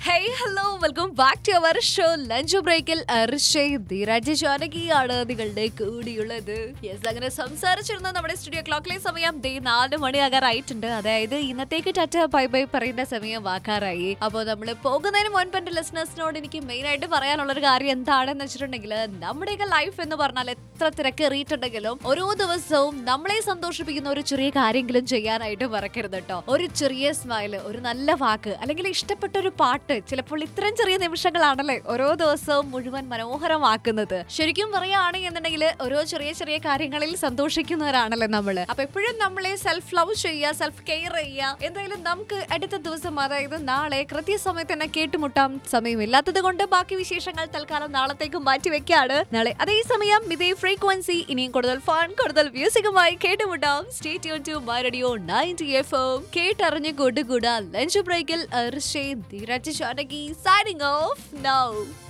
hey hello welcome back to our show lunch ബ്രേക്കിൽ ധീരാജ് ജാനകിയാണ് നിങ്ങളുടെ കൂടിയുള്ളത് yes അങ്ങനെ സംസാരിച്ചിരുന്ന നമ്മുടെ സ്റ്റുഡിയോ ക്ലോക്കിലെ സമയം ദേ നാല് മണിയാകാറായിട്ടുണ്ട് അതായത് ഇന്നത്തേക്ക് ടറ്റ ബൈ ബൈ പറയുന്ന സമയം വാക്കാറായി അപ്പോൾ നമ്മൾ പോകുന്നതിന് മുൻപ് എന്റെ ലിസണേഴ്സിനോട് എനിക്ക് മെയിൻ ആയിട്ട് പറയാനുള്ള ഒരു കാര്യം എന്താണെന്ന് വെച്ചിട്ടുണ്ടെങ്കിൽ നമ്മുടെയൊക്കെ ലൈഫ് എന്ന് പറഞ്ഞാൽ എത്ര തിരക്കേറിയിട്ടുണ്ടെങ്കിലും ഓരോ ദിവസവും നമ്മളെ സന്തോഷിപ്പിക്കുന്ന ഒരു ചെറിയ കാര്യങ്ങളും ചെയ്യാനായിട്ട് മറക്കരുത് കേട്ടോ ഒരു ചെറിയ സ്മൈല് ഒരു നല്ല വാക്ക് അല്ലെങ്കിൽ ഇഷ്ടപ്പെട്ട ഒരു പാട്ട് ചിലപ്പോൾ ഇത്രയും ചെറിയ നിമിഷങ്ങളാണല്ലേ ഓരോ ദിവസവും മുഴുവൻ മനോഹരമാക്കുന്നത് ശരിക്കും പറയുകയാണെങ്കിൽ എന്നുണ്ടെങ്കിൽ ഓരോ ചെറിയ ചെറിയ കാര്യങ്ങളിൽ സന്തോഷിക്കുന്നവരാണല്ലേ നമ്മള് അപ്പൊ എപ്പോഴും നമ്മളെ സെൽഫ് ലവ് ചെയ്യുക സെൽഫ് കെയർ ചെയ്യുക എന്തായാലും നമുക്ക് അടുത്ത ദിവസം അതായത് നാളെ കൃത്യസമയത്ത് തന്നെ കേട്ടുമുട്ടാൻ സമയമില്ലാത്തത് കൊണ്ട് ബാക്കി വിശേഷങ്ങൾ തൽക്കാലം നാളത്തേക്ക് മാറ്റി വെക്കാണ് നാളെ അതേസമയം ഇതേ ഫ്രീക്വൻസി ഇനിയും കൂടുതൽ ഫൺ കൂടുതൽ മ്യൂസിക്കുമായി കേട്ടുമുട്ടാം stay tune to my radio ninety F M കേട്ടറിഞ്ഞ് കൂട്ടുകൂടാ ലഞ്ച് ബ്രേക്കിൽ Dheeraj Janaki signing off now